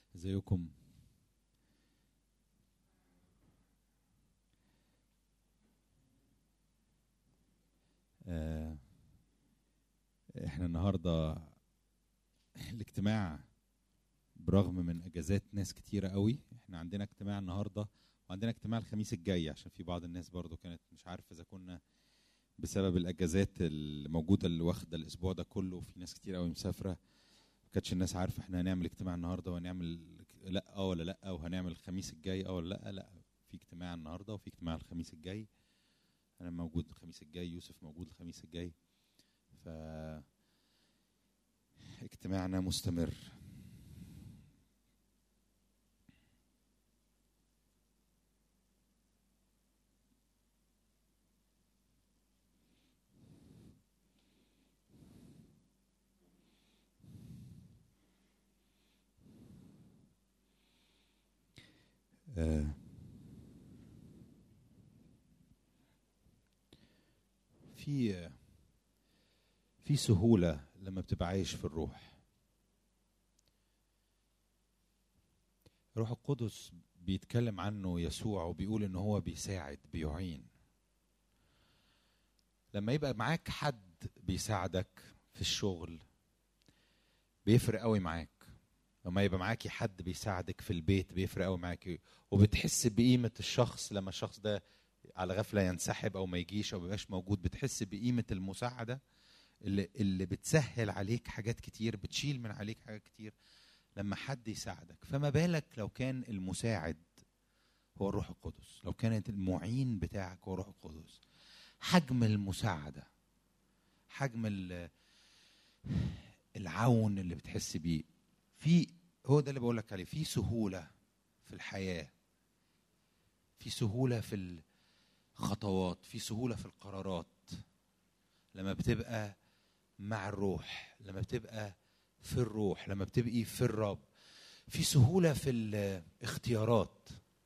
ازيكم آه، احنا النهارده الاجتماع برغم من اجازات ناس كتيره قوي احنا عندنا اجتماع النهارده وعندنا اجتماع الخميس الجاي عشان في بعض الناس برضو كانت مش عارفه اذا كنا بسبب الاجازات الموجوده اللي واخده الاسبوع ده كله في ناس كتير قوي مسافره ما كانتش الناس عارفه احنا هنعمل اجتماع النهارده وهنعمل لا اه ولا لا وهنعمل الخميس الجاي اه ولا لا لا في اجتماع النهارده وفي اجتماع الخميس الجاي انا موجود الخميس الجاي يوسف موجود الخميس الجاي ف اجتماعنا مستمر آه، في في سهولة لما بتبقى عايش في الروح روح القدس بيتكلم عنه يسوع وبيقول ان هو بيساعد بيعين لما يبقى معاك حد بيساعدك في الشغل بيفرق قوي معاك لما يبقى معاكي حد بيساعدك في البيت بيفرق قوي معاكي وبتحس بقيمة الشخص لما الشخص ده على غفلة ينسحب أو ما يجيش أو ما يبقاش موجود بتحس بقيمة المساعدة اللي, اللي بتسهل عليك حاجات كتير بتشيل من عليك حاجات كتير لما حد يساعدك فما بالك لو كان المساعد هو الروح القدس لو كانت المعين بتاعك هو الروح القدس حجم المساعدة حجم ال- العون اللي بتحس بيه في هو ده اللي بقول لك عليه في سهولة في الحياة في سهولة في الخطوات في سهولة في القرارات لما بتبقى مع الروح لما بتبقى في الروح لما بتبقي في الرب في سهولة في الاختيارات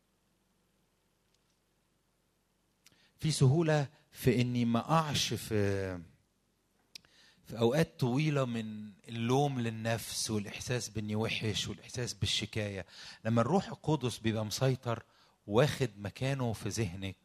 في سهولة في اني ما اقعش في في اوقات طويله من اللوم للنفس والاحساس باني وحش والاحساس بالشكايه لما الروح القدس بيبقى مسيطر واخد مكانه في ذهنك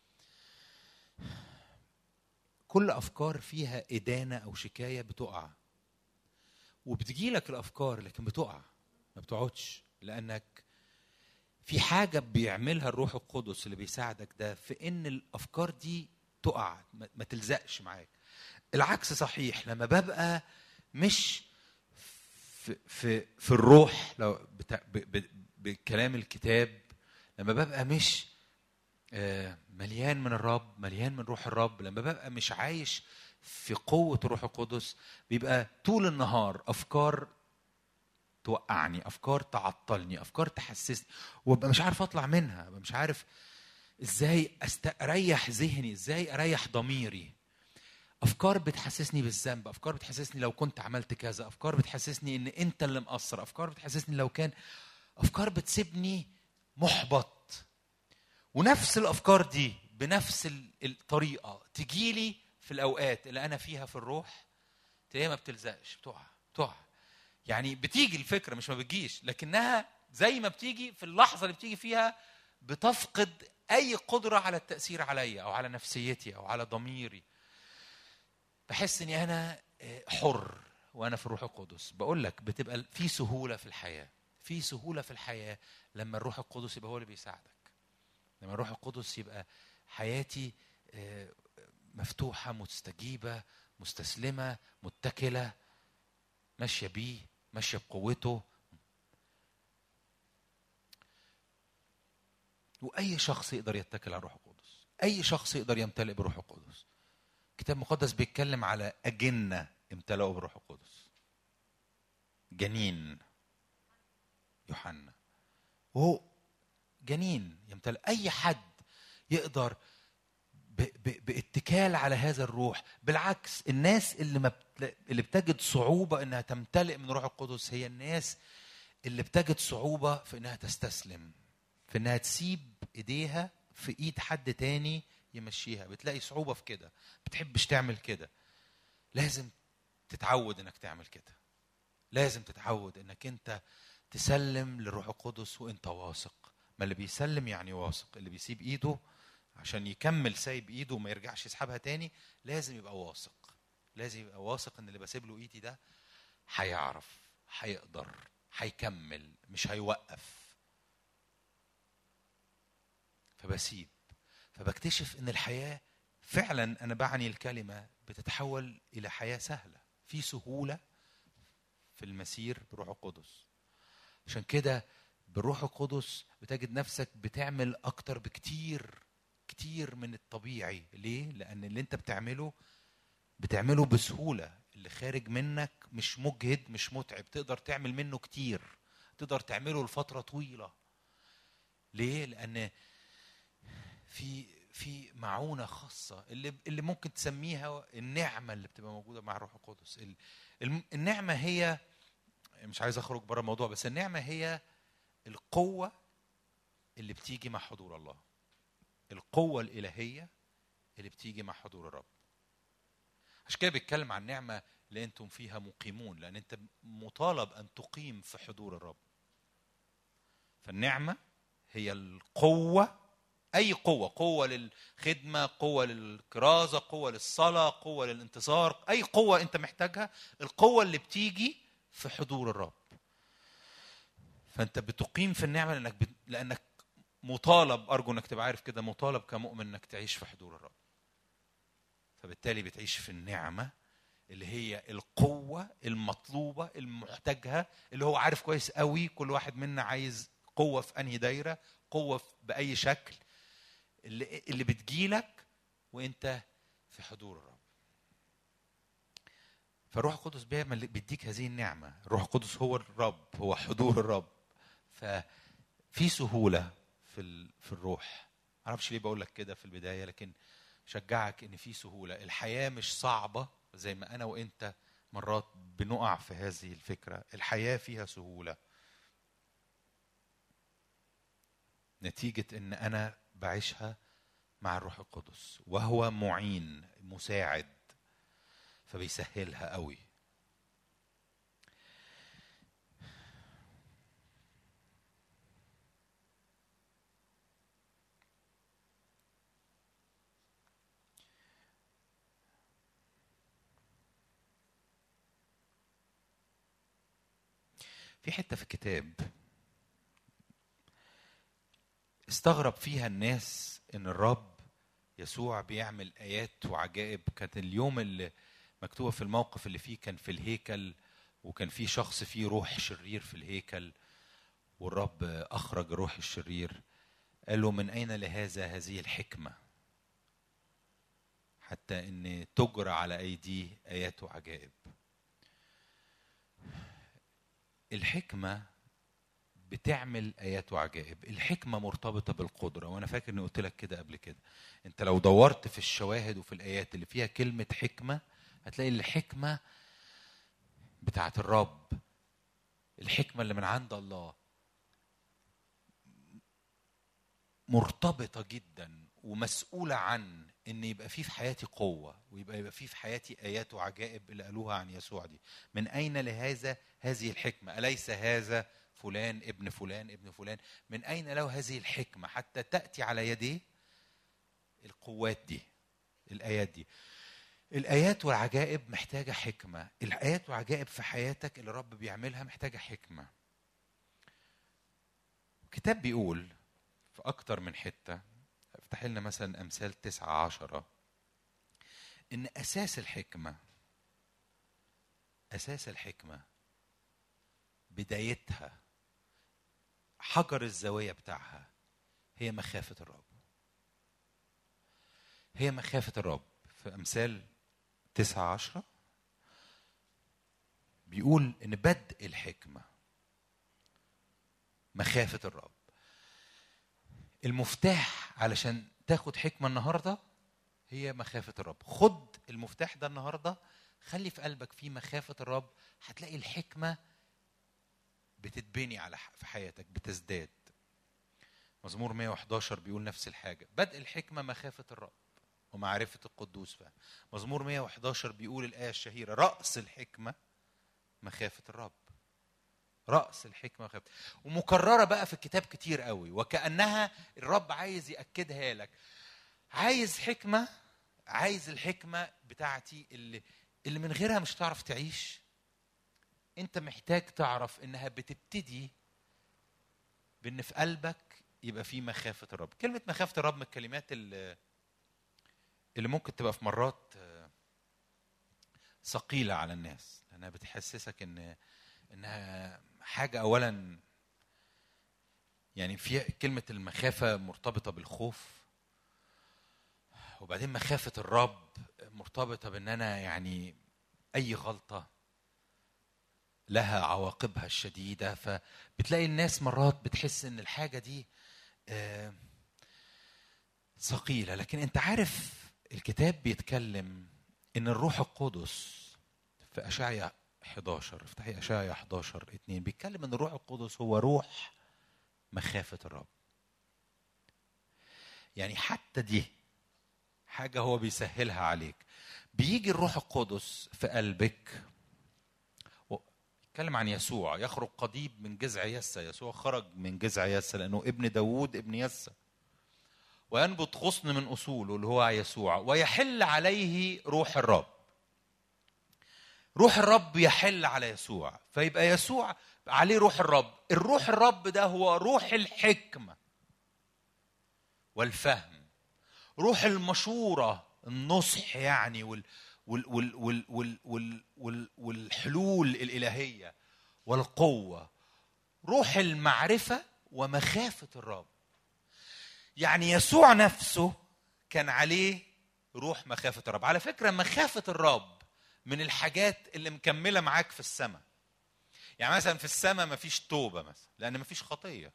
كل افكار فيها ادانه او شكايه بتقع وبتجيلك الافكار لكن بتقع ما بتقعدش لانك في حاجه بيعملها الروح القدس اللي بيساعدك ده في ان الافكار دي تقع ما ما تلزقش معاك العكس صحيح لما ببقى مش في في في الروح لو بتا ب- ب- بكلام الكتاب لما ببقى مش آه، مليان من الرب مليان من روح الرب لما ببقى مش عايش في قوة الروح القدس بيبقى طول النهار أفكار توقعني أفكار تعطلني أفكار تحسسني وابقى مش عارف أطلع منها أبقى مش عارف إزاي أست... أريح ذهني إزاي أريح ضميري افكار بتحسسني بالذنب افكار بتحسسني لو كنت عملت كذا افكار بتحسسني ان انت اللي مقصر افكار بتحسسني لو كان افكار بتسيبني محبط ونفس الافكار دي بنفس ال- الطريقه تجيلي في الاوقات اللي انا فيها في الروح تلاقيها ما بتلزقش بتقع بتقع يعني بتيجي الفكره مش ما بتجيش لكنها زي ما بتيجي في اللحظه اللي بتيجي فيها بتفقد اي قدره على التاثير عليا او على نفسيتي او على ضميري بحس اني انا آه، حر وانا في الروح القدس بقول لك بتبقى في سهوله في الحياه في سهوله في الحياه لما الروح القدس يبقى هو اللي بيساعدك لما الروح القدس يبقى حياتي آه، مفتوحه مستجيبه مستسلمه متكله ماشيه بيه ماشيه بقوته واي شخص يقدر يتكل على الروح القدس اي شخص يقدر يمتلئ بالروح القدس الكتاب المقدس بيتكلم على أجنة امتلأوا بالروح القدس جنين يوحنا وهو جنين يمتلئ أي حد يقدر ب... ب... باتكال على هذا الروح بالعكس الناس اللي ما بت... اللي بتجد صعوبة انها تمتلئ من روح القدس هي الناس اللي بتجد صعوبة في انها تستسلم في انها تسيب ايديها في ايد حد تاني يمشيها بتلاقي صعوبة في كده بتحبش تعمل كده لازم تتعود انك تعمل كده لازم تتعود انك انت تسلم للروح القدس وانت واثق ما اللي بيسلم يعني واثق اللي بيسيب ايده عشان يكمل سايب ايده وما يرجعش يسحبها تاني لازم يبقى واثق لازم يبقى واثق ان اللي بسيب له ايدي ده هيعرف هيقدر هيكمل مش هيوقف فبسيب فبكتشف ان الحياه فعلا انا بعني الكلمه بتتحول الى حياه سهله في سهوله في المسير بروح القدس عشان كده بالروح القدس بتجد نفسك بتعمل اكتر بكتير كتير من الطبيعي ليه لان اللي انت بتعمله بتعمله بسهوله اللي خارج منك مش مجهد مش متعب تقدر تعمل منه كتير تقدر تعمله لفتره طويله ليه لان في في معونه خاصه اللي اللي ممكن تسميها النعمه اللي بتبقى موجوده مع الروح القدس النعمه هي مش عايز اخرج بره الموضوع بس النعمه هي القوه اللي بتيجي مع حضور الله القوه الالهيه اللي بتيجي مع حضور الرب عشان كده بيتكلم عن النعمه اللي انتم فيها مقيمون لان انت مطالب ان تقيم في حضور الرب فالنعمه هي القوه اي قوه قوه للخدمه قوه للكرازه قوه للصلاه قوه للانتصار اي قوه انت محتاجها القوه اللي بتيجي في حضور الرب فانت بتقيم في النعمه لانك بت... لانك مطالب ارجو انك تبقى عارف كده مطالب كمؤمن انك تعيش في حضور الرب فبالتالي بتعيش في النعمه اللي هي القوه المطلوبه المحتاجها اللي هو عارف كويس قوي كل واحد منا عايز قوه في انهي دايره قوه باي شكل اللي اللي بتجيلك وانت في حضور الرب فالروح القدس بيعمل بيديك هذه النعمه الروح القدس هو الرب هو حضور الرب ففي سهوله في في الروح معرفش ليه بقول لك كده في البدايه لكن شجعك ان في سهوله الحياه مش صعبه زي ما انا وانت مرات بنقع في هذه الفكره الحياه فيها سهوله نتيجه ان انا بعيشها مع الروح القدس وهو معين مساعد فبيسهلها قوي في حته في الكتاب استغرب فيها الناس ان الرب يسوع بيعمل ايات وعجائب كانت اليوم اللي مكتوبه في الموقف اللي فيه كان في الهيكل وكان في شخص فيه روح شرير في الهيكل والرب اخرج الروح الشرير قال له من اين لهذا هذه الحكمه حتى ان تجرى على ايديه ايات وعجائب الحكمه بتعمل ايات وعجائب الحكمه مرتبطه بالقدره وانا فاكر اني قلت لك كده قبل كده انت لو دورت في الشواهد وفي الايات اللي فيها كلمه حكمه هتلاقي الحكمه بتاعت الرب الحكمه اللي من عند الله مرتبطه جدا ومسؤوله عن ان يبقى في في حياتي قوه ويبقى يبقى في في حياتي ايات وعجائب اللي قالوها عن يسوع دي من اين لهذا هذه الحكمه اليس هذا فلان ابن فلان ابن فلان من اين له هذه الحكمه حتى تاتي على يديه القوات دي الايات دي الايات والعجائب محتاجه حكمه الايات والعجائب في حياتك اللي الرب بيعملها محتاجه حكمه الكتاب بيقول في اكتر من حته افتح لنا مثلا امثال تسعة عشرة ان اساس الحكمه اساس الحكمه بدايتها حجر الزاويه بتاعها هي مخافه الرب هي مخافه الرب في امثال تسعة عشرة بيقول ان بدء الحكمه مخافه الرب المفتاح علشان تاخد حكمه النهارده هي مخافه الرب خد المفتاح ده النهارده خلي في قلبك في مخافه الرب هتلاقي الحكمه بتتبني على في حياتك بتزداد مزمور 111 بيقول نفس الحاجه بدء الحكمه مخافه الرب ومعرفة القدوس فهم مزمور 111 بيقول الآية الشهيرة رأس الحكمة مخافة الرب رأس الحكمة خفت ومكررة بقى في الكتاب كتير قوي وكأنها الرب عايز يأكدها لك عايز حكمة عايز الحكمة بتاعتي اللي اللي من غيرها مش هتعرف تعيش انت محتاج تعرف انها بتبتدي بان في قلبك يبقى في مخافة الرب كلمة مخافة الرب من الكلمات اللي, اللي ممكن تبقى في مرات ثقيلة على الناس لأنها بتحسسك إن إنها حاجة أولا يعني في كلمة المخافة مرتبطة بالخوف وبعدين مخافة الرب مرتبطة بإن أنا يعني أي غلطة لها عواقبها الشديدة فبتلاقي الناس مرات بتحس إن الحاجة دي ثقيلة لكن أنت عارف الكتاب بيتكلم إن الروح القدس في أشعيا 11 افتحي أشعيا 11 2 بيتكلم إن الروح القدس هو روح مخافة الرب يعني حتى دي حاجة هو بيسهلها عليك بيجي الروح القدس في قلبك يتكلم عن يسوع يخرج قضيب من جذع يسا يسوع خرج من جذع يسا لأنه ابن داوود ابن يسا وينبت غصن من أصوله اللي هو يسوع ويحل عليه روح الرب روح الرب يحل على يسوع فيبقى يسوع عليه روح الرب الروح الرب ده هو روح الحكمة والفهم روح المشورة النصح يعني وال وال وال وال وال وال وال والحلول الإلهية والقوة روح المعرفة ومخافة الرب يعني يسوع نفسه كان عليه روح مخافة الرب على فكرة مخافة الرب من الحاجات اللي مكملة معاك في السماء يعني مثلا في السماء مفيش توبة مثلا لأن مفيش خطية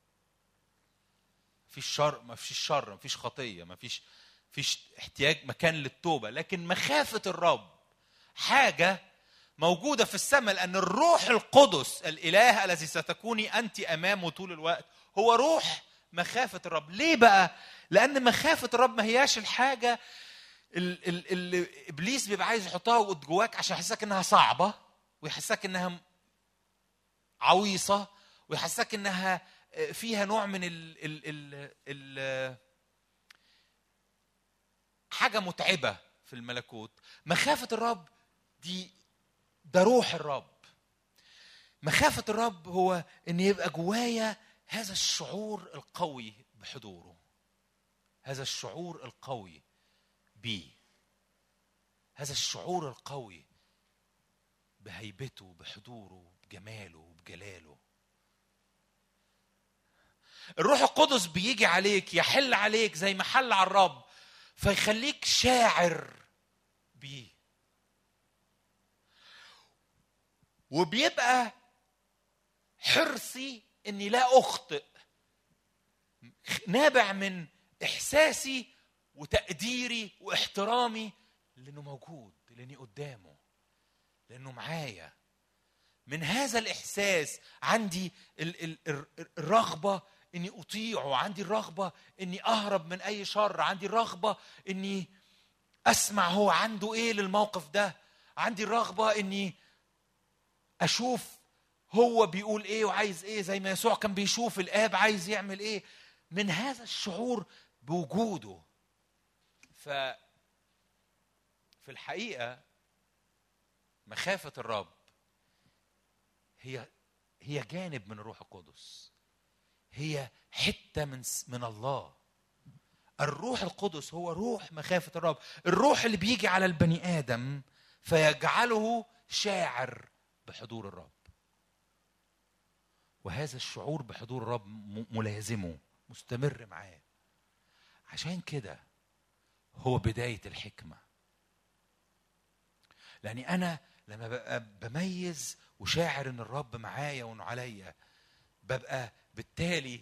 مفيش شر مفيش شر مفيش خطية مفيش فيش احتياج مكان للتوبة لكن مخافة الرب حاجة موجودة في السماء لأن الروح القدس الإله الذي ستكوني أنت أمامه طول الوقت هو روح مخافة الرب ليه بقى؟ لأن مخافة الرب ما هياش الحاجة اللي إبليس بيبقى عايز يحطها جواك عشان يحسسك إنها صعبة ويحسسك إنها عويصة ويحسسك إنها فيها نوع من ال ال ال ال حاجة متعبة في الملكوت مخافة الرب دي ده روح الرب مخافة الرب هو إن يبقى جوايا هذا الشعور القوي بحضوره هذا الشعور القوي بيه هذا الشعور القوي بهيبته بحضوره بجماله بجلاله الروح القدس بيجي عليك يحل عليك زي ما حل على الرب فيخليك شاعر بيه وبيبقى حرصي اني لا اخطئ نابع من احساسي وتقديري واحترامي لانه موجود لاني قدامه لانه معايا من هذا الاحساس عندي الرغبه اني اطيعه عندي الرغبه اني اهرب من اي شر عندي الرغبه اني اسمع هو عنده ايه للموقف ده عندي الرغبه اني اشوف هو بيقول ايه وعايز ايه زي ما يسوع كان بيشوف الاب عايز يعمل ايه من هذا الشعور بوجوده ف في الحقيقه مخافه الرب هي هي جانب من الروح القدس هي حته من من الله الروح القدس هو روح مخافه الرب الروح اللي بيجي على البني ادم فيجعله شاعر بحضور الرب وهذا الشعور بحضور الرب ملازمه مستمر معاه عشان كده هو بدايه الحكمه لاني انا لما ببقى بميز وشاعر ان الرب معايا وانه عليا ببقى بالتالي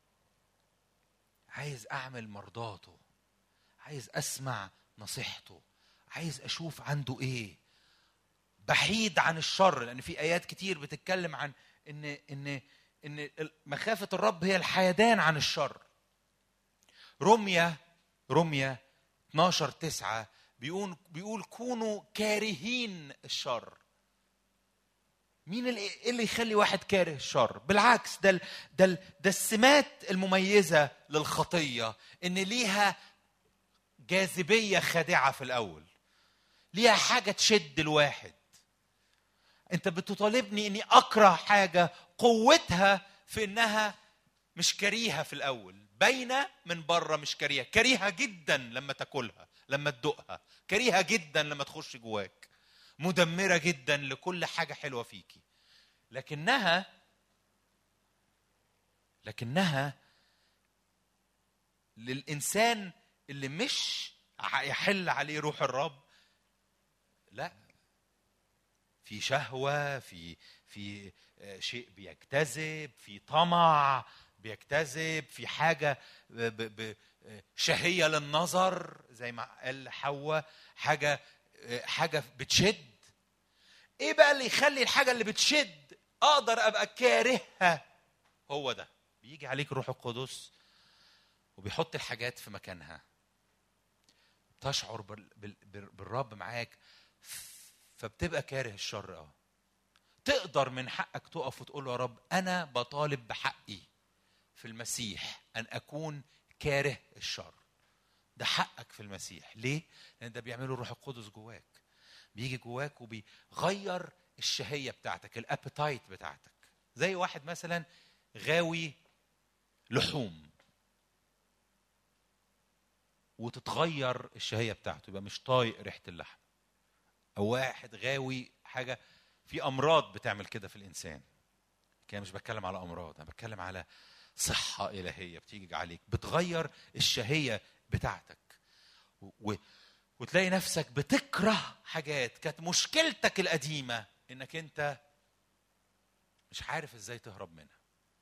عايز اعمل مرضاته عايز اسمع نصيحته عايز اشوف عنده ايه بحيد عن الشر لان في ايات كتير بتتكلم عن ان ان ان مخافه الرب هي الحيدان عن الشر رميه رميه 12 9 بيقول بيقول كونوا كارهين الشر مين اللي إيه اللي يخلي واحد كاره الشر بالعكس ده ال- ده ال- ده السمات المميزه للخطيه ان ليها جاذبيه خادعه في الاول ليها حاجه تشد الواحد انت بتطالبني اني اكره حاجه قوتها في انها مش كريهه في الاول باينه من بره مش كريهه كريهه جدا لما تاكلها لما تدوقها كريهه جدا لما تخش جواك مدمره جدا لكل حاجه حلوه فيكي لكنها لكنها للانسان اللي مش يحل عليه روح الرب لا في شهوه في في آه، شيء بيجتذب في طمع بيجتذب في حاجه ب ب ب شهيه للنظر زي ما قال حواء حاجه آه، حاجه بتشد ايه بقى اللي يخلي الحاجه اللي بتشد اقدر ابقى كارهها هو ده بيجي عليك الروح القدس وبيحط الحاجات في مكانها تشعر بال- بال- بال- بالرب معاك فبتبقى كاره الشر اه تقدر من حقك تقف وتقول له يا رب انا بطالب بحقي في المسيح ان اكون كاره الشر ده حقك في المسيح ليه لان ده بيعمله الروح القدس جواك بيجي جواك وبيغير الشهيه بتاعتك الابيتايت بتاعتك زي واحد مثلا غاوي لحوم وتتغير الشهيه بتاعته يبقى مش طايق ريحه اللحم او واحد غاوي حاجه في امراض بتعمل كده في الانسان كده مش بتكلم على امراض انا بتكلم على صحه الهيه بتيجي عليك بتغير الشهيه بتاعتك و... و... وتلاقي نفسك بتكره حاجات كانت مشكلتك القديمه انك انت مش عارف ازاي تهرب منها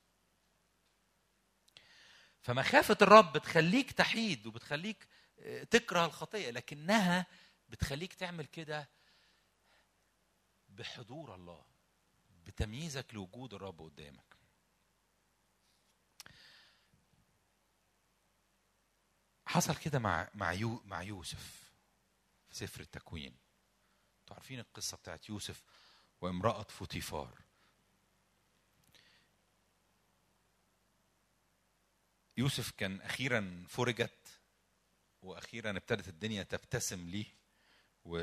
فمخافة الرب بتخليك تحيد وبتخليك آه، تكره الخطية لكنها بتخليك تعمل كده بحضور الله بتمييزك لوجود الرب قدامك حصل كده مع مع يو مع يوسف في سفر التكوين انتوا عارفين القصة بتاعت يوسف وامرأة فوتيفار يوسف كان اخيرا فرجت واخيرا ابتدت الدنيا تبتسم ليه و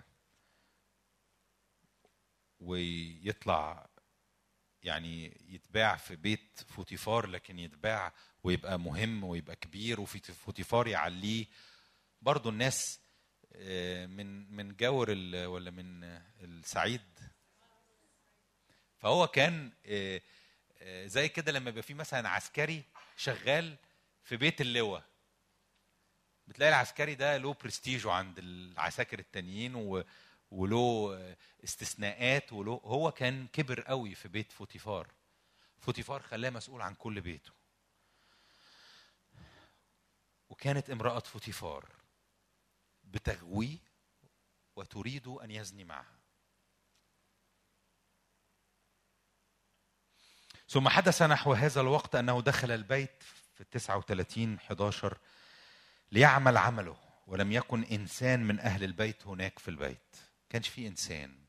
ويطلع يعني يتباع في بيت فوتيفار لكن يتباع ويبقى مهم ويبقى كبير وفي فوتيفار يعليه برضو الناس آه، من من جور ال- ولا من السعيد فهو كان آه، آه، زي كده لما يبقى في مثلا عسكري شغال في بيت اللواء بتلاقي العسكري ده له برستيجه عند العساكر التانيين و... وله آه، استثناءات وله هو كان كبر قوي في بيت فوتيفار فوتيفار خلاه مسؤول عن كل بيته وكانت امرأة فوتيفار بتغويه وتريد أن يزني معها ثم حدث نحو هذا الوقت أنه دخل البيت في التسعة وثلاثين 11 ليعمل عمله ولم يكن إنسان من أهل البيت هناك في البيت كانش في إنسان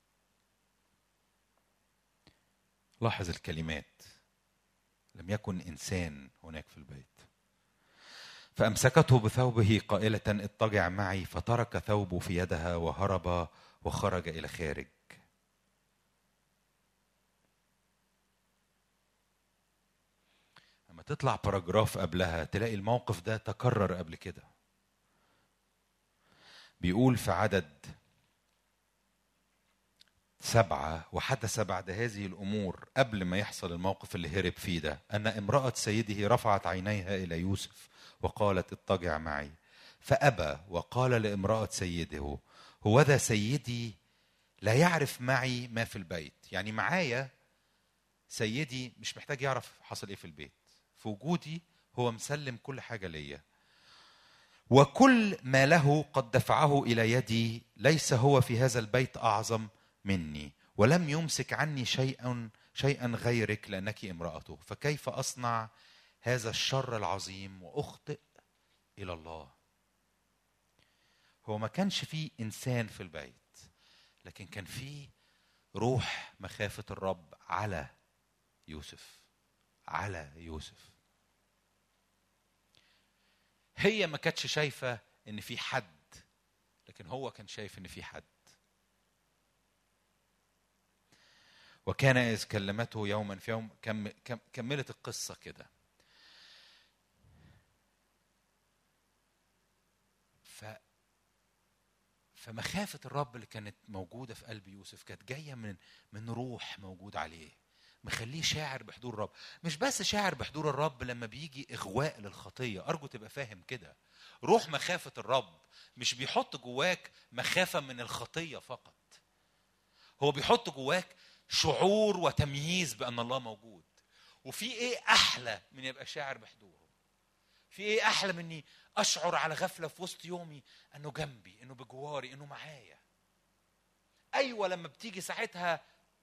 لاحظ الكلمات لم يكن إنسان هناك في البيت فأمسكته بثوبه قائلة اضطجع معي فترك ثوبه في يدها وهرب وخرج إلى خارج لما تطلع باراجراف قبلها تلاقي الموقف ده تكرر قبل كده بيقول في عدد سبعة وحدث بعد هذه الأمور قبل ما يحصل الموقف اللي هرب فيه ده أن امرأة سيده رفعت عينيها إلى يوسف وقالت اضطجع معي فأبى وقال لامرأة سيده هوذا سيدي لا يعرف معي ما في البيت يعني معايا سيدي مش محتاج يعرف حصل ايه في البيت في وجودي هو مسلم كل حاجة ليا وكل ما له قد دفعه إلى يدي ليس هو في هذا البيت أعظم مني ولم يمسك عني شيئا شيئا غيرك لأنك امرأته فكيف أصنع هذا الشر العظيم وأخطئ إلى الله هو ما كانش فيه إنسان في البيت لكن كان فيه روح مخافة الرب على يوسف على يوسف هي ما كانتش شايفة إن في حد لكن هو كان شايف إن في حد وكان إذ كلمته يوما في يوم كم كم كملت القصة كده ف فمخافة الرب اللي كانت موجودة في قلب يوسف كانت جاية من من روح موجود عليه مخليه شاعر بحضور الرب مش بس شاعر بحضور الرب لما بيجي إغواء للخطية أرجو تبقى فاهم كده روح مخافة الرب مش بيحط جواك مخافة من الخطية فقط هو بيحط جواك شعور وتمييز بأن الله موجود وفي إيه أحلى من يبقى شاعر بحضوره في إيه أحلى من إني أشعر على غفلة في وسط يومي أنه جنبي أنه بجواري أنه معايا أيوة لما بتيجي ساعتها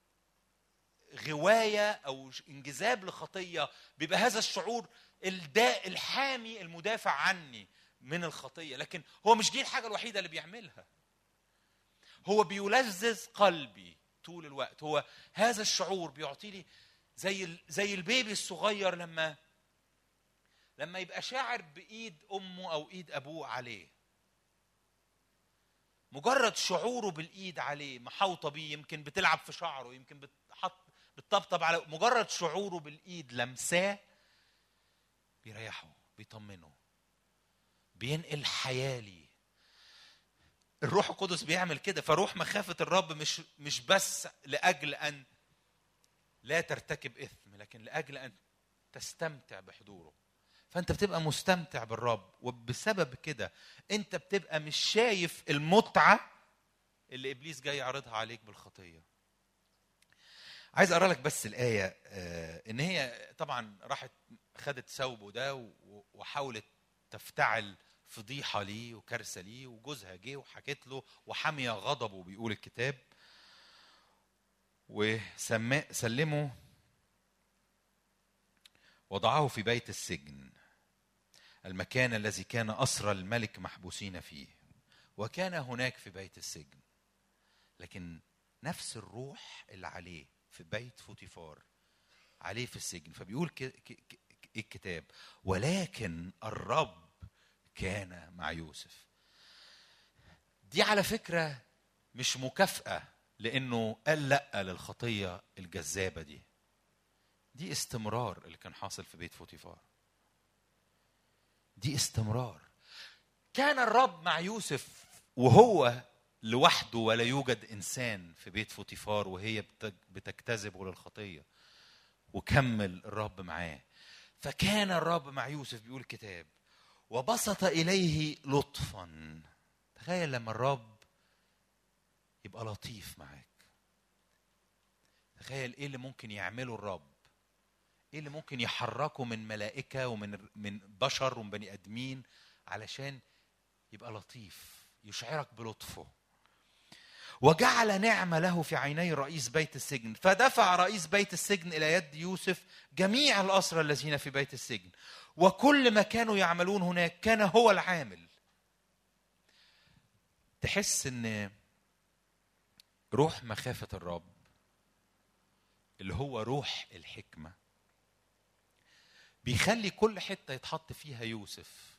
غواية أو انجذاب لخطية بيبقى هذا الشعور الداء الحامي المدافع عني من الخطية لكن هو مش دي الحاجة الوحيدة اللي بيعملها هو بيلذذ قلبي طول الوقت هو هذا الشعور بيعطي لي زي زي البيبي الصغير لما لما يبقى شاعر بايد امه او ايد ابوه عليه مجرد شعوره بالايد عليه محاوطه بيه يمكن بتلعب في شعره يمكن بتحط بتطبطب على مجرد شعوره بالايد لمساه بيريحه بيطمنه بينقل حياه ليه الروح القدس بيعمل كده فروح مخافه الرب مش مش بس لاجل ان لا ترتكب اثم لكن لاجل ان تستمتع بحضوره فانت بتبقى مستمتع بالرب وبسبب كده انت بتبقى مش شايف المتعه اللي ابليس جاي يعرضها عليك بالخطيه عايز اقرا لك بس الايه آه، ان هي طبعا راحت خدت ثوبه ده وحاولت تفتعل فضيحه ليه وكارثه ليه وجوزها جه وحكت له وحمي غضبه بيقول الكتاب وسلمه وضعه في بيت السجن المكان الذي كان أسرى الملك محبوسين فيه وكان هناك في بيت السجن لكن نفس الروح اللي عليه في بيت فوتيفار عليه في السجن فبيقول الكتاب ولكن الرب كان مع يوسف دي على فكرة مش مكافأة لأنه قال لأ للخطية الجذابة دي دي استمرار اللي كان حاصل في بيت فوتيفار دي استمرار كان الرب مع يوسف وهو لوحده ولا يوجد انسان في بيت فوتيفار وهي بتجتذبه للخطيه وكمل الرب معاه فكان الرب مع يوسف بيقول الكتاب وبسط اليه لطفا تخيل لما الرب يبقى لطيف معاك تخيل ايه اللي ممكن يعمله الرب ايه اللي ممكن يحركه من ملائكه ومن من بشر ومن بني ادمين علشان يبقى لطيف يشعرك بلطفه وجعل نعمة له في عيني رئيس بيت السجن فدفع رئيس بيت السجن إلى يد يوسف جميع الأسرى الذين في بيت السجن وكل ما كانوا يعملون هناك كان هو العامل تحس ان روح مخافة الرب اللي هو روح الحكمة بيخلي كل حتة يتحط فيها يوسف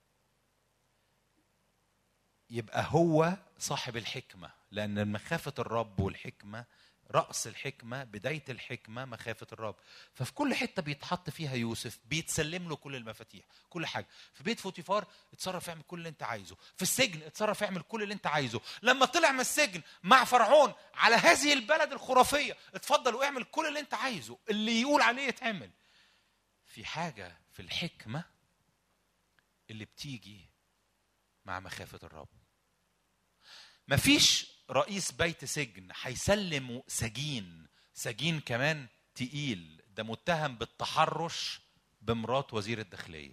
يبقى هو صاحب الحكمة لأن مخافة الرب والحكمة رأس الحكمة بداية الحكمة مخافة الرب ففي كل حتة بيتحط فيها يوسف بيتسلم له كل المفاتيح كل حاجة في بيت فوتيفار اتصرف اعمل كل اللي انت عايزه في السجن اتصرف اعمل كل اللي انت عايزه لما طلع من السجن مع فرعون على هذه البلد الخرافية اتفضل واعمل كل اللي انت عايزه اللي يقول عليه يتعمل في حاجة في الحكمة اللي بتيجي مع مخافة الرب مفيش رئيس بيت سجن هيسلم سجين سجين كمان تقيل ده متهم بالتحرش بمرات وزير الداخلية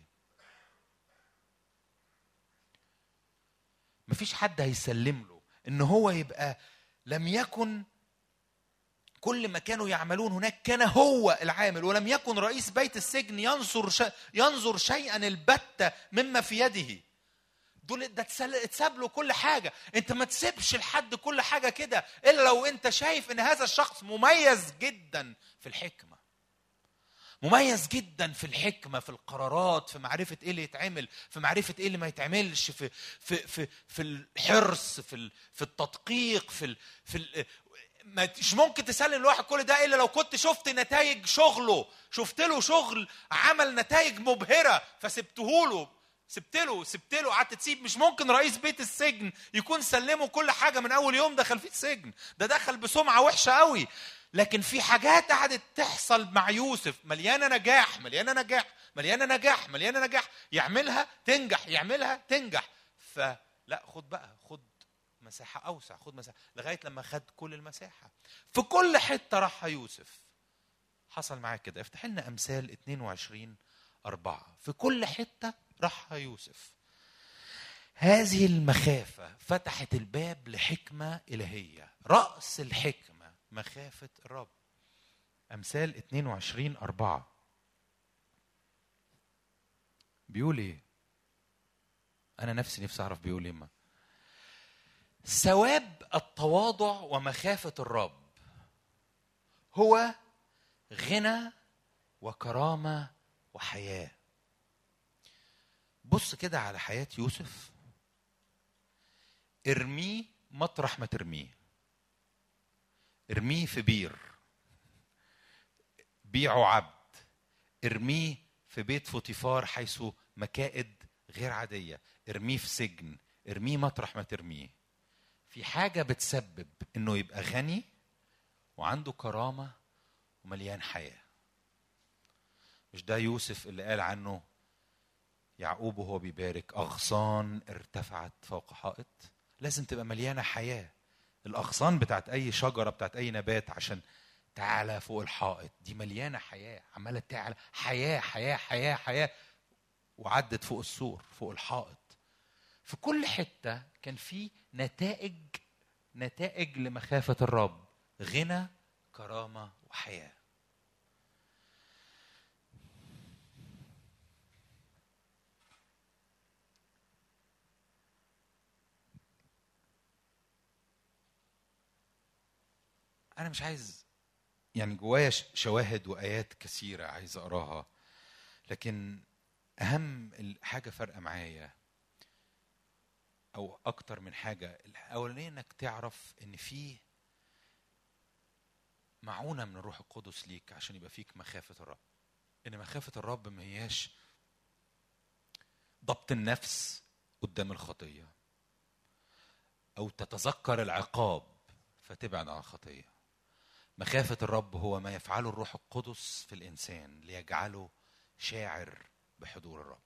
مفيش حد هيسلم له ان هو يبقى لم يكن كل ما كانوا يعملون هناك كان هو العامل ولم يكن رئيس بيت السجن ينظر ينظر شيئا البتة مما في يده دول ده اتساب له كل حاجه انت ما تسيبش لحد كل حاجه كده الا لو انت شايف ان هذا الشخص مميز جدا في الحكمه مميز جدا في الحكمة في القرارات في معرفة ايه اللي يتعمل في معرفة ايه اللي ما يتعملش في في في في الحرص في في التدقيق في ال في ال مش ممكن تسلم الواحد كل ده الا لو كنت شفت نتائج شغله شفت له شغل عمل نتائج مبهره فسبته له سبت له سبت له قعدت تسيب مش ممكن رئيس بيت السجن يكون سلمه كل حاجه من اول يوم دخل فيه السجن ده دخل بسمعه وحشه قوي لكن في حاجات قعدت تحصل مع يوسف مليانه نجاح مليانه نجاح مليانه نجاح مليانه نجاح يعملها تنجح يعملها تنجح فلا خد بقى خد مساحة أوسع خد مساحة لغاية لما خد كل المساحة في كل حتة راح يوسف حصل معاه كده افتح لنا أمثال 22 أربعة في كل حتة راح يوسف هذه المخافة فتحت الباب لحكمة إلهية رأس الحكمة مخافة الرب أمثال 22 أربعة بيقول إيه؟ أنا نفسي نفسي أعرف بيقول إيه ما. ثواب التواضع ومخافة الرب هو غنى وكرامة وحياة بص كده على حياة يوسف ارميه مطرح ما ترميه ارميه في بير بيعه عبد ارميه في بيت فوتيفار حيث مكائد غير عادية ارميه في سجن ارميه مطرح ما ترميه في حاجة بتسبب انه يبقى غني وعنده كرامة ومليان حياة مش ده يوسف اللي قال عنه يعقوب وهو بيبارك أغصان ارتفعت فوق حائط لازم تبقى مليانة حياة الأغصان بتاعت أي شجرة بتاعت أي نبات عشان تعلى فوق الحائط دي مليانة حياة عمالة تعلى حياة حياة حياة حياة وعدت فوق السور فوق الحائط في كل حتة كان في نتائج نتائج لمخافة الرب غنى كرامة وحياة أنا مش عايز يعني جوايا شواهد وآيات كثيرة عايز أقراها لكن أهم حاجة فارقة معايا او اكتر من حاجه الاولانيه انك تعرف ان في معونه من الروح القدس ليك عشان يبقى فيك مخافه الرب ان مخافه الرب ما هياش ضبط النفس قدام الخطيه او تتذكر العقاب فتبعد عن الخطيه مخافه الرب هو ما يفعله الروح القدس في الانسان ليجعله شاعر بحضور الرب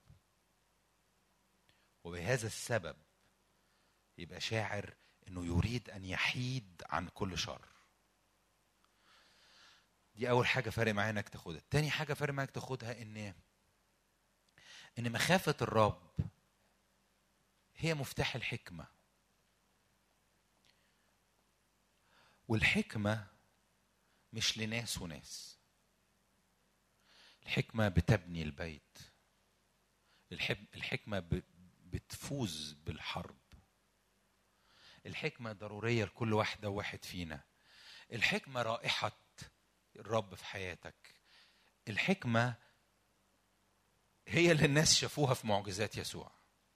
وبهذا السبب يبقى شاعر انه يريد ان يحيد عن كل شر دي اول حاجه فارق معايا انك تاخدها تاني حاجه فارق معاك تاخدها ان ان مخافه الرب هي مفتاح الحكمه والحكمه مش لناس وناس الحكمه بتبني البيت الحكمه بتفوز بالحرب الحكمة ضرورية لكل واحدة وواحد فينا الحكمة رائحة الرب في حياتك الحكمة هي اللي الناس شافوها في معجزات يسوع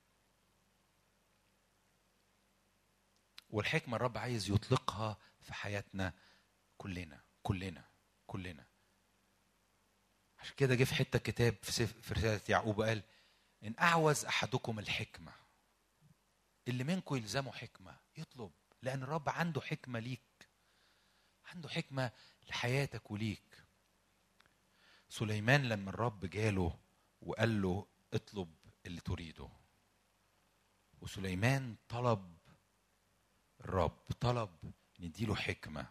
والحكمة الرب عايز يطلقها في حياتنا كلنا كلنا كلنا عشان كده جه في حته كتاب في, في رساله يعقوب قال ان اعوز احدكم الحكمه اللي منكم يلزموا حكمه يطلب لان الرب عنده حكمه ليك عنده حكمه لحياتك وليك سليمان لما الرب جاله وقال له اطلب اللي تريده وسليمان طلب الرب طلب نديله حكمه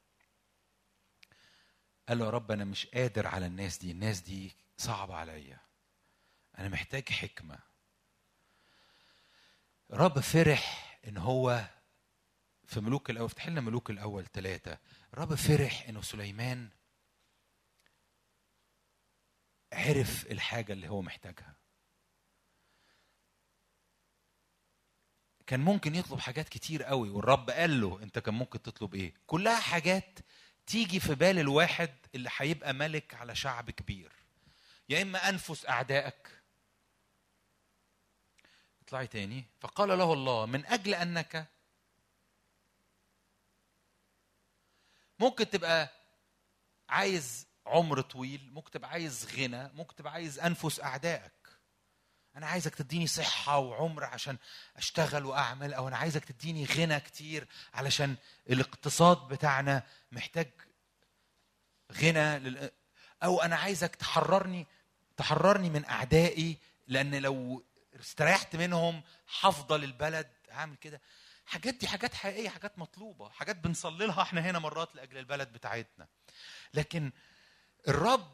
قال له يا رب انا مش قادر على الناس دي الناس دي صعبه عليا انا محتاج حكمه رب فرح ان هو في ملوك الاول افتح لنا ملوك الاول ثلاثه رب فرح انه سليمان عرف الحاجه اللي هو محتاجها كان ممكن يطلب حاجات كتير قوي والرب قال له انت كان ممكن تطلب ايه كلها حاجات تيجي في بال الواحد اللي هيبقى ملك على شعب كبير يا اما انفس اعدائك اطلعي تاني فقال له الله من اجل انك ممكن تبقى عايز عمر طويل ممكن تبقى عايز غنى ممكن تبقى عايز انفس اعدائك انا عايزك تديني صحه وعمر عشان اشتغل واعمل او انا عايزك تديني غنى كتير علشان الاقتصاد بتاعنا محتاج غنى لل... او انا عايزك تحررني تحررني من اعدائي لان لو استريحت منهم هفضل البلد هعمل كده حاجات دي حاجات حقيقيه حاجات مطلوبه حاجات بنصلي لها احنا هنا مرات لاجل البلد بتاعتنا لكن الرب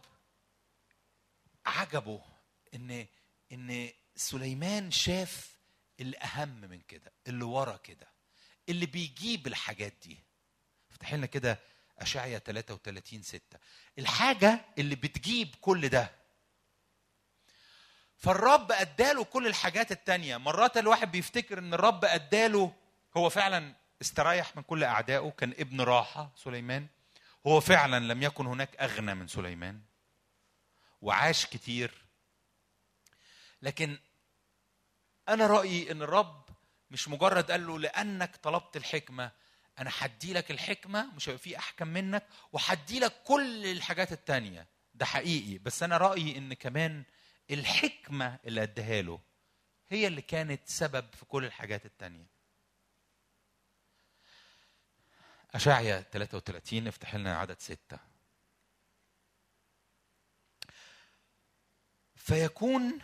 عجبه ان ان سليمان شاف اللي اهم من كده اللي ورا كده اللي بيجيب الحاجات دي افتح لنا كده اشعيا 33 6 الحاجه اللي بتجيب كل ده فالرب اداله كل الحاجات التانية مرات الواحد بيفتكر ان الرب اداله هو فعلا استريح من كل اعدائه كان ابن راحه سليمان هو فعلا لم يكن هناك اغنى من سليمان وعاش كتير لكن انا رايي ان الرب مش مجرد قال له لانك طلبت الحكمه انا هدي لك الحكمه مش هيبقى في احكم منك وهدي لك كل الحاجات التانية ده حقيقي بس انا رايي ان كمان الحكمه اللي اديها له هي اللي كانت سبب في كل الحاجات التانية أشعيا 33 افتح لنا عدد ستة فيكون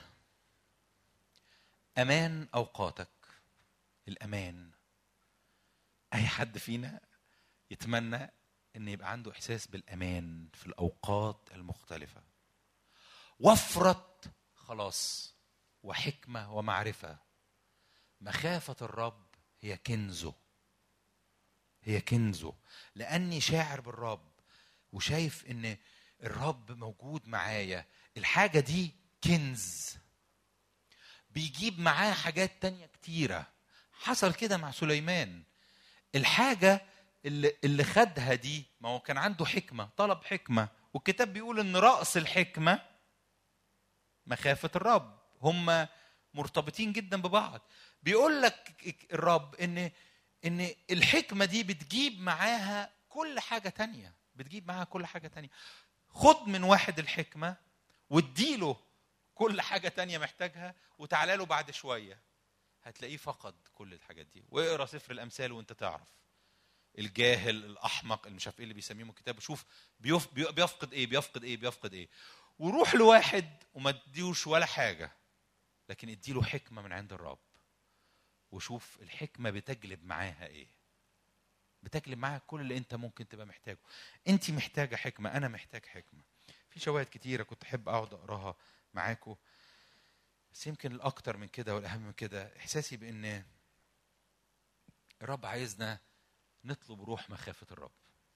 أمان أوقاتك الأمان أي حد فينا يتمنى أن يبقى عنده إحساس بالأمان في الأوقات المختلفة وفرة خلاص وحكمة ومعرفة مخافة الرب هي كنزه هي كنزه لأني شاعر بالرب وشايف إن الرب موجود معايا الحاجة دي كنز بيجيب معاه حاجات تانية كتيرة حصل كده مع سليمان الحاجة اللي, اللي خدها دي ما هو كان عنده حكمة طلب حكمة والكتاب بيقول إن رأس الحكمة مخافة الرب هم مرتبطين جدا ببعض بيقول لك الرب ان ان الحكمه دي بتجيب معاها كل حاجه تانية بتجيب معاها كل حاجه تانية خد من واحد الحكمه واديله كل حاجه تانية محتاجها وتعالى له بعد شويه هتلاقيه فقد كل الحاجات دي واقرا سفر الامثال وانت تعرف الجاهل الاحمق اللي مش عارف ايه اللي بيسميهم الكتاب وشوف بيف بيفقد ايه بيفقد ايه بيفقد ايه وروح لواحد وما تديوش ولا حاجه لكن اديله حكمه من عند الرب وشوف الحكمه بتجلب معاها ايه بتجلب معاها كل اللي انت ممكن تبقى محتاجه انت محتاجه حكمه انا محتاج حكمه في شواهد كتيره كنت احب اقعد اقراها معاكم بس يمكن الاكتر من كده والاهم من كده احساسي بان الرب عايزنا نطلب روح مخافه الرب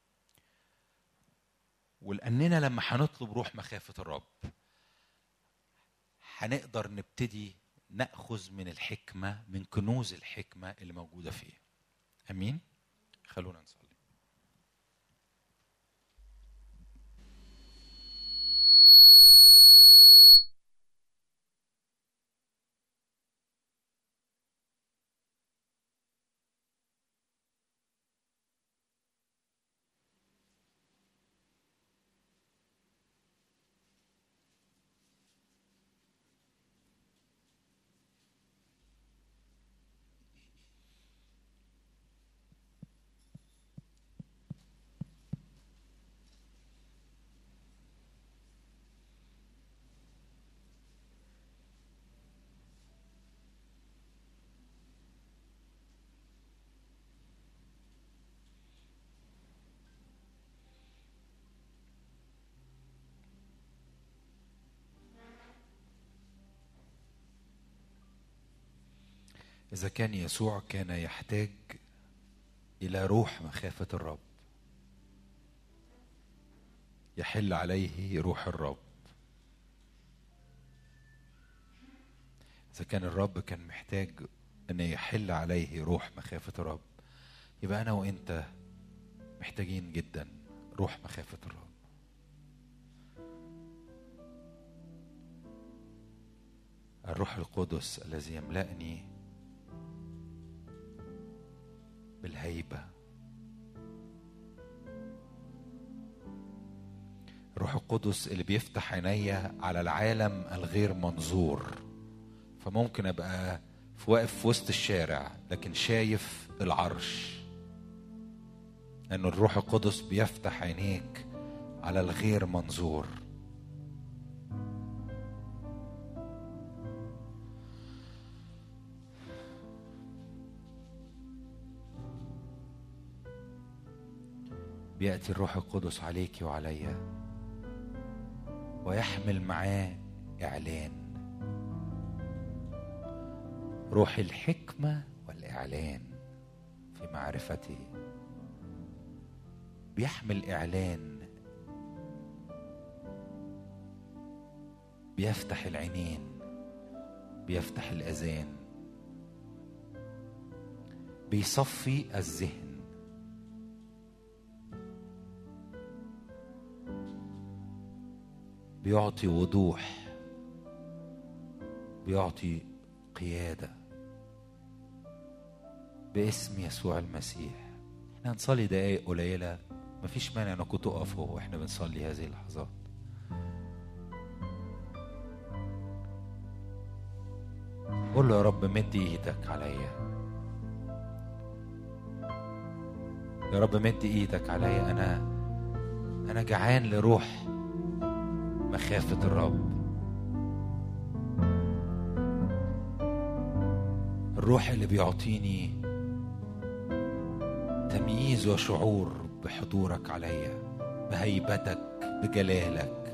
ولاننا لما هنطلب روح مخافه الرب هنقدر نبتدي ناخذ من الحكمه من كنوز الحكمه اللي موجوده فيه امين خلونا نصلي إذا كان يسوع كان يحتاج إلى روح مخافة الرب يحل عليه روح الرب إذا كان الرب كان محتاج ان يحل عليه روح مخافه الرب يبقى انا وانت محتاجين جدا روح مخافه الرب الروح القدس الذي يملأني بالهيبة الروح القدس اللي بيفتح عينيا على العالم الغير منظور فممكن ابقى في واقف في وسط الشارع لكن شايف العرش لأن الروح القدس بيفتح عينيك على الغير منظور بيأتي الروح القدس عليك وعليا ويحمل معاه إعلان روح الحكمة والإعلان في معرفته بيحمل إعلان بيفتح العينين بيفتح الأذان بيصفي الذهن بيعطي وضوح بيعطي قيادة باسم يسوع المسيح احنا هنصلي دقايق قليلة مفيش مانع انكم تقفوا واحنا بنصلي هذه اللحظات قول له يا رب مد ايدك عليا يا رب مد ايدك عليا انا انا جعان لروح مخافة الرب الروح اللي بيعطيني تمييز وشعور بحضورك عليا بهيبتك بجلالك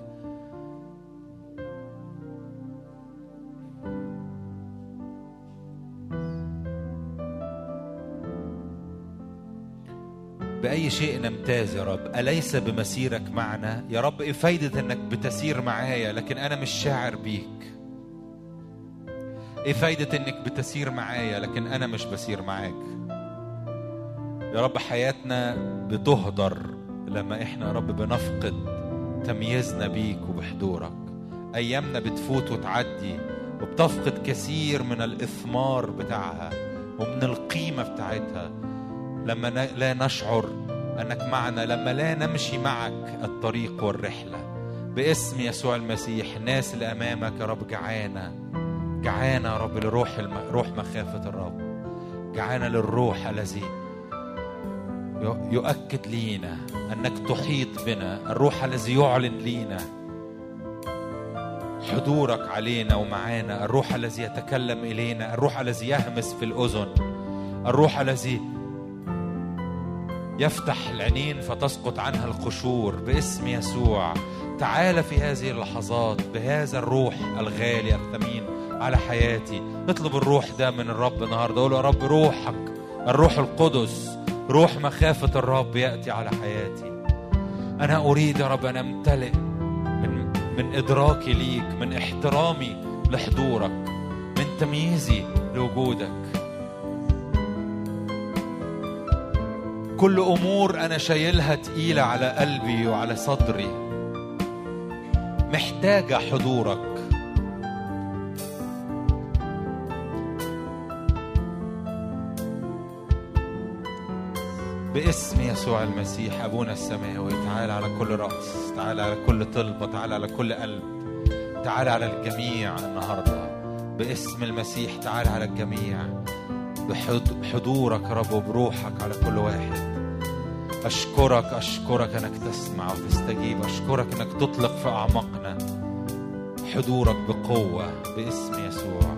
بأي شيء نمتاز يا رب أليس بمسيرك معنا يا رب إيه فايدة إنك بتسير معايا لكن أنا مش شاعر بيك إيه فايدة إنك بتسير معايا لكن أنا مش بسير معاك يا رب حياتنا بتهدر لما إحنا يا رب بنفقد تمييزنا بيك وبحضورك أيامنا بتفوت وتعدي وبتفقد كثير من الإثمار بتاعها ومن القيمة بتاعتها لما لا نشعر انك معنا لما لا نمشي معك الطريق والرحله باسم يسوع المسيح الناس اللي امامك يا رب جعانه جعانه يا رب لروح الم... روح مخافه الرب جعانه للروح الذي يؤكد لينا انك تحيط بنا الروح الذي يعلن لينا حضورك علينا ومعانا الروح الذي يتكلم الينا الروح الذي يهمس في الاذن الروح الذي يفتح العينين فتسقط عنها القشور باسم يسوع تعال في هذه اللحظات بهذا الروح الغالي الثمين على حياتي اطلب الروح ده من الرب النهارده قول يا رب روحك الروح القدس روح مخافة الرب يأتي على حياتي أنا أريد يا رب أن أمتلئ من من إدراكي ليك من احترامي لحضورك من تمييزي لوجودك كل امور انا شايلها تقيله على قلبي وعلى صدري محتاجه حضورك باسم يسوع المسيح ابونا السماوي تعال على كل راس تعال على كل طلبه تعال على كل قلب تعال على الجميع النهارده باسم المسيح تعال على الجميع بحضورك يا رب وبروحك على كل واحد أشكرك أشكرك أنك تسمع وتستجيب أشكرك أنك تطلق في أعماقنا حضورك بقوة باسم يسوع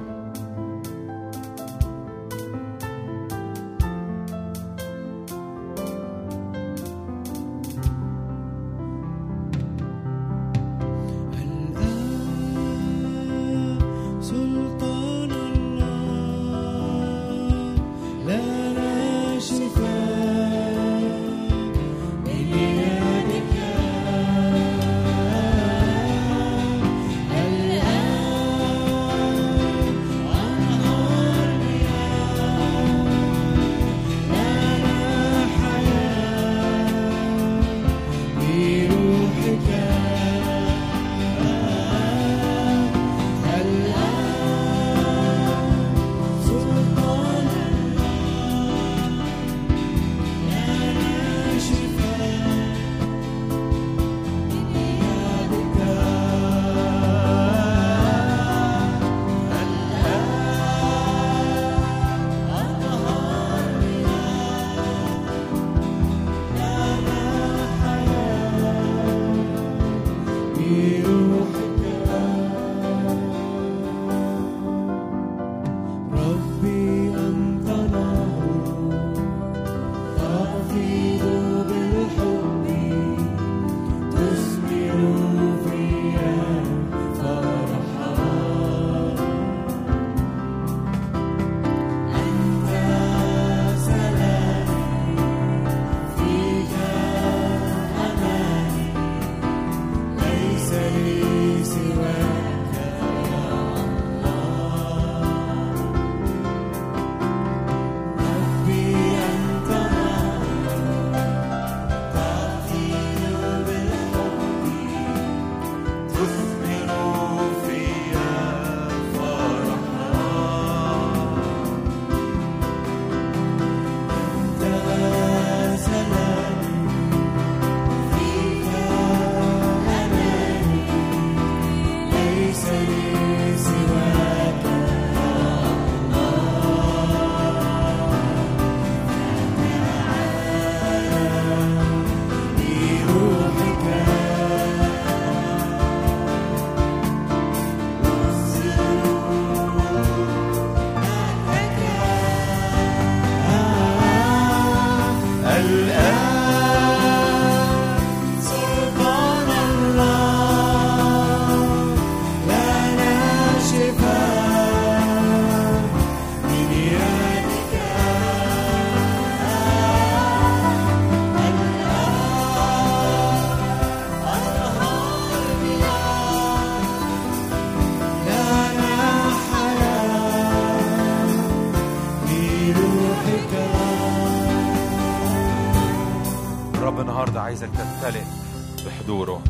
النهارده عايزك تمتلئ بحضوره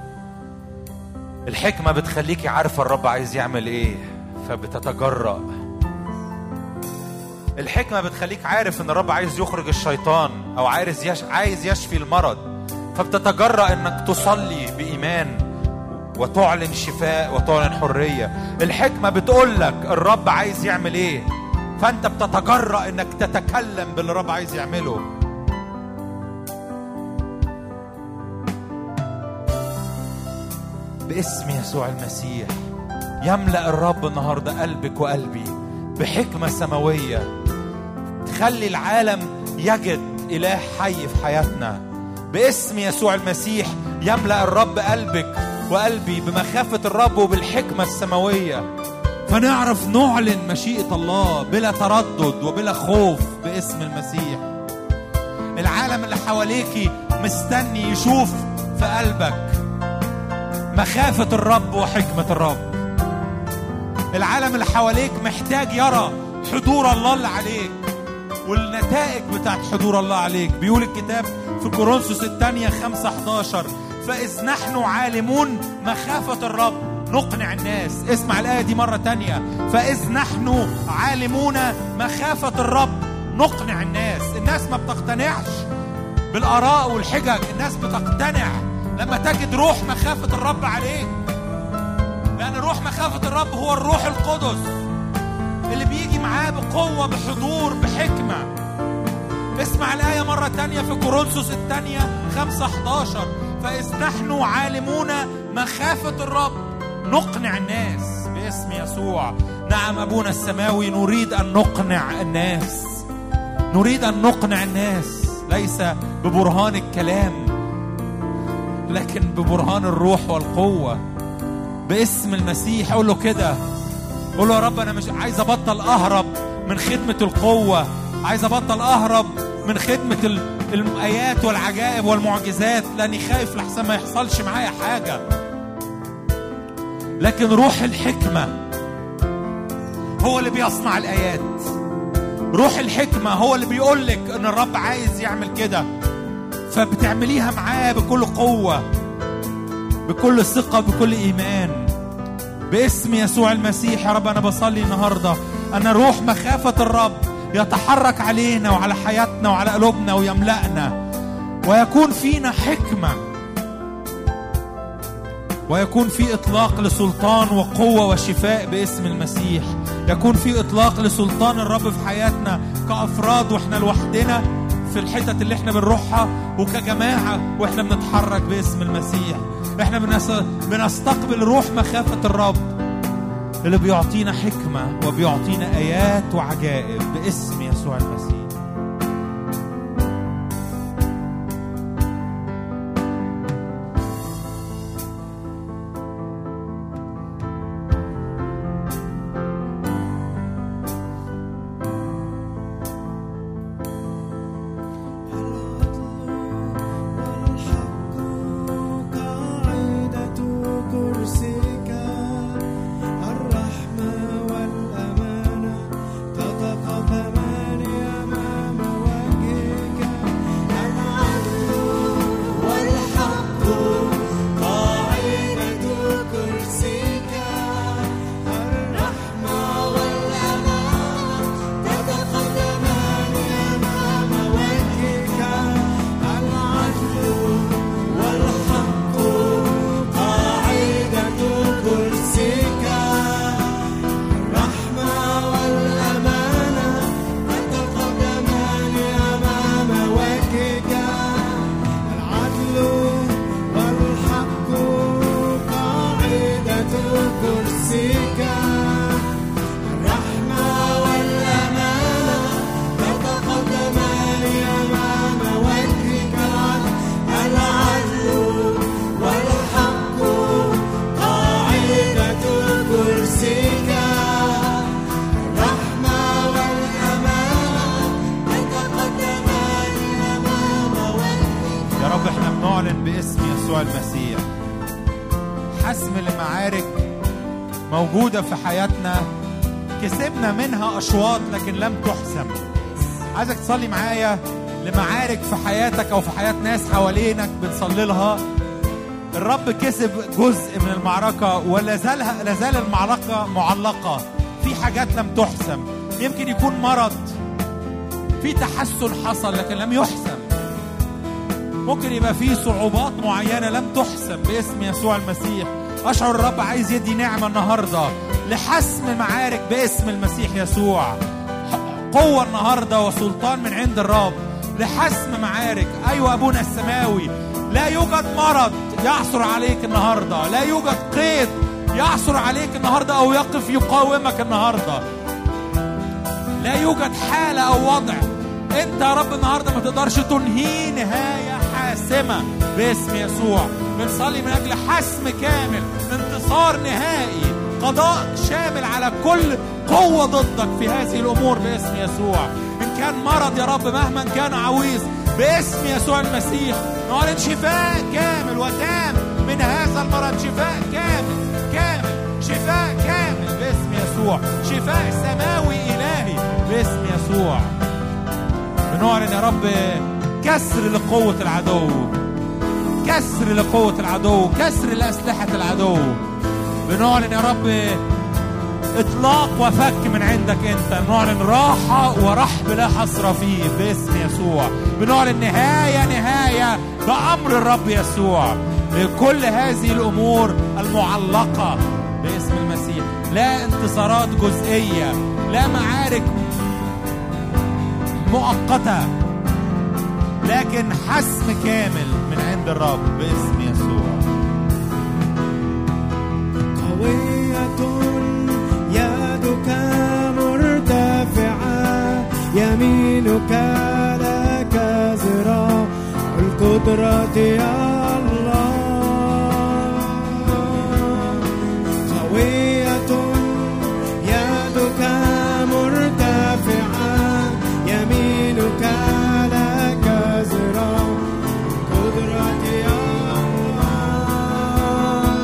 الحكمة بتخليكي عارفة الرب عايز يعمل ايه فبتتجرأ الحكمة بتخليك عارف ان الرب عايز يخرج الشيطان او عايز يش... عايز يشفي المرض فبتتجرأ انك تصلي بإيمان وتعلن شفاء وتعلن حرية الحكمة بتقول لك الرب عايز يعمل ايه فانت بتتجرأ انك تتكلم باللي الرب عايز يعمله باسم يسوع المسيح يملأ الرب النهارده قلبك وقلبي بحكمة سماوية تخلي العالم يجد إله حي في حياتنا باسم يسوع المسيح يملأ الرب قلبك وقلبي بمخافة الرب وبالحكمة السماوية فنعرف نعلن مشيئة الله بلا تردد وبلا خوف باسم المسيح العالم اللي حواليكي مستني يشوف في قلبك مخافة الرب وحكمة الرب العالم اللي حواليك محتاج يرى حضور الله اللي عليك والنتائج بتاعت حضور الله عليك بيقول الكتاب في كورنثوس الثانية 5 11 فإذ نحن عالمون مخافة الرب نقنع الناس اسمع الآية دي مرة تانية فإذ نحن عالمون مخافة الرب نقنع الناس الناس ما بتقتنعش بالآراء والحجج الناس بتقتنع لما تجد روح مخافة الرب عليك لأن روح مخافة الرب هو الروح القدس اللي بيجي معاه بقوة بحضور بحكمة اسمع الآية مرة تانية في كورنثوس الثانية 5 11 فإذ نحن عالمون مخافة الرب نقنع الناس باسم يسوع نعم أبونا السماوي نريد أن نقنع الناس نريد أن نقنع الناس ليس ببرهان الكلام لكن ببرهان الروح والقوة باسم المسيح قول له كده قول له يا رب أنا مش عايز أبطل أهرب من خدمة القوة عايز أبطل أهرب من خدمة الآيات والعجائب والمعجزات لأني خايف لحسن ما يحصلش معايا حاجة لكن روح الحكمة هو اللي بيصنع الآيات روح الحكمة هو اللي بيقول لك إن الرب عايز يعمل كده فبتعمليها معاه بكل قوة بكل ثقة بكل إيمان باسم يسوع المسيح يا رب أنا بصلي النهاردة أن روح مخافة الرب يتحرك علينا وعلى حياتنا وعلى قلوبنا ويملأنا ويكون فينا حكمة ويكون في إطلاق لسلطان وقوة وشفاء باسم المسيح يكون في إطلاق لسلطان الرب في حياتنا كأفراد وإحنا لوحدنا في الحتت اللي احنا بنروحها وكجماعة واحنا بنتحرك باسم المسيح احنا بنستقبل روح مخافة الرب اللي بيعطينا حكمة وبيعطينا آيات وعجائب باسم يسوع المسيح موجودة في حياتنا كسبنا منها أشواط لكن لم تحسم عايزك تصلي معايا لمعارك في حياتك او في حياه ناس حوالينك بنصلي لها الرب كسب جزء من المعركه ولا زال لا زال المعركه معلقه في حاجات لم تحسم يمكن يكون مرض في تحسن حصل لكن لم يحسم ممكن يبقى في صعوبات معينه لم تحسم باسم يسوع المسيح اشعر الرب عايز يدي نعمه النهارده لحسم معارك باسم المسيح يسوع قوه النهارده وسلطان من عند الرب لحسم معارك ايوه ابونا السماوي لا يوجد مرض يعثر عليك النهارده لا يوجد قيد يعثر عليك النهارده او يقف يقاومك النهارده لا يوجد حاله او وضع انت يا رب النهارده ما تقدرش تنهي نهايه حاسمه باسم يسوع بنصلي من اجل حسم كامل انتصار نهائي قضاء شامل على كل قوه ضدك في هذه الامور باسم يسوع ان كان مرض يا رب مهما كان عويص باسم يسوع المسيح نعلن شفاء كامل وتام من هذا المرض شفاء كامل كامل شفاء كامل باسم يسوع شفاء سماوي إلهي باسم يسوع بنعلن يا رب كسر لقوة العدو كسر لقوة العدو كسر لأسلحة العدو بنعلن يا رب اطلاق وفك من عندك انت بنعلن راحه ورحب لا حصر فيه باسم يسوع بنعلن نهايه نهايه بامر الرب يسوع لكل هذه الامور المعلقه باسم المسيح لا انتصارات جزئيه لا معارك مؤقته لكن حسم كامل من عند الرب باسم يسوع قوية يدك مرتفعة يمينك لك ذراع القدرة يا الله قوية يدك مرتفعة يمينك لك ذراع القدرة يا الله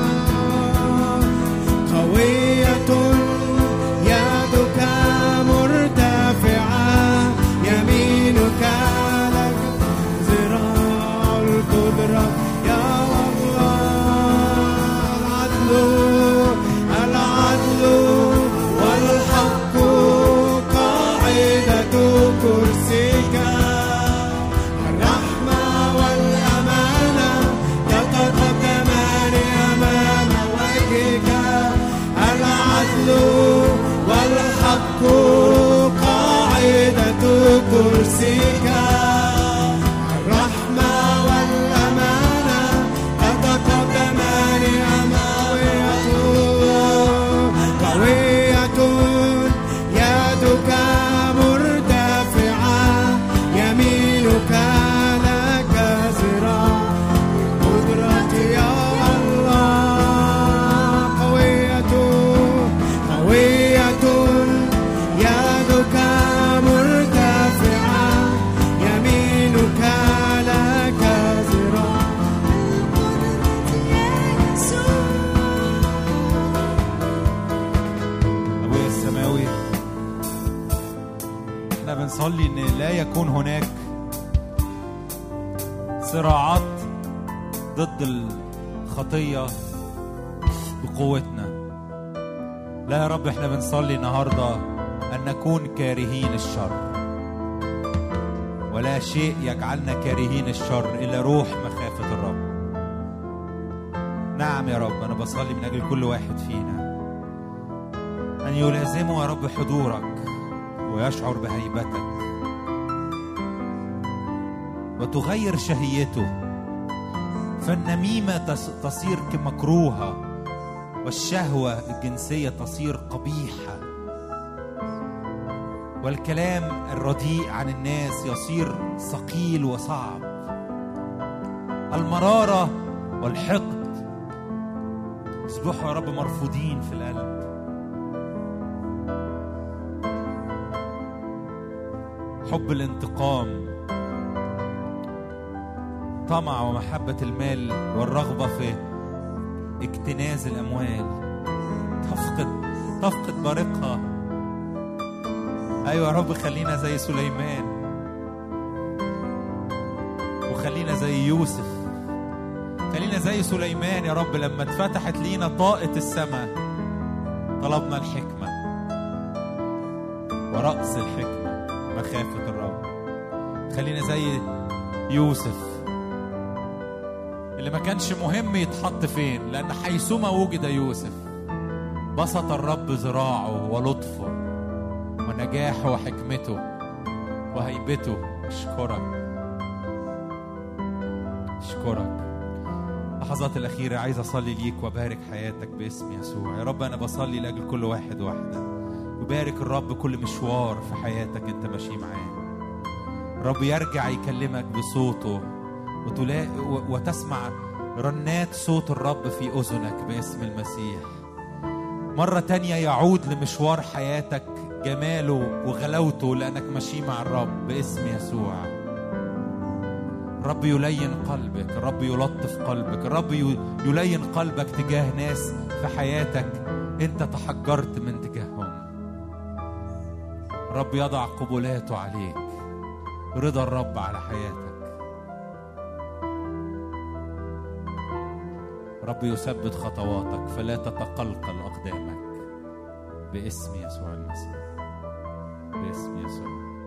قوية يدك مرتفعة يمينك لك ذراع القدرة يا الله العدل العدل والحق قاعدة كرسيك الرحمة والأمانة يتقدمان أمام وجهك العدل والحق قاعدة كرسيك الرحمة والأمانة يتقدمان أمام قوية يدك مرتفعة يمينك لك ذراع قدرة يا الله قوية قوية يدك مرتفعة يمينك لك ذراع أبويا السماوي احنا بنصلي ان لا يكون هناك صراعات ضد الخطية بقوتنا لا يا رب احنا بنصلي النهاردة أن نكون كارهين الشر ولا شيء يجعلنا كارهين الشر إلا روح مخافة الرب نعم يا رب أنا بصلي من أجل كل واحد فينا أن يلازمه يا رب حضورك ويشعر بهيبتك وتغير شهيته فالنميمة تص- تصير كمكروهة والشهوة الجنسية تصير قبيحة والكلام الرديء عن الناس يصير ثقيل وصعب المرارة والحقد يصبحوا يا رب مرفوضين في القلب حب الانتقام طمع ومحبة المال والرغبة في اكتناز الأموال تفقد تفقد بريقها أيوة يا رب خلينا زي سليمان وخلينا زي يوسف خلينا زي سليمان يا رب لما اتفتحت لينا طاقة السماء طلبنا الحكمة ورأس الحكمة مخافة الرب خلينا زي يوسف اللي ما كانش مهم يتحط فين لأن حيثما وجد يوسف بسط الرب ذراعه ولطفه ونجاحه وحكمته وهيبته أشكرك أشكرك اللحظات الأخيرة عايز أصلي ليك وأبارك حياتك باسم يسوع يا رب أنا بصلي لأجل كل واحد واحدة وبارك الرب كل مشوار في حياتك أنت ماشي معاه الرب يرجع يكلمك بصوته وتلا... و- وتسمع رنات صوت الرب في أذنك باسم المسيح مرة تانية يعود لمشوار حياتك جماله وغلاوته لأنك ماشي مع الرب باسم يسوع الرب يلين قلبك الرب يلطف قلبك الرب ي- يلين قلبك تجاه ناس في حياتك انت تحجرت من تجاههم الرب يضع قبلاته عليك رضا الرب على حياتك رب يثبت خطواتك فلا تتقلقل أقدامك باسم يسوع المسيح باسم يسوع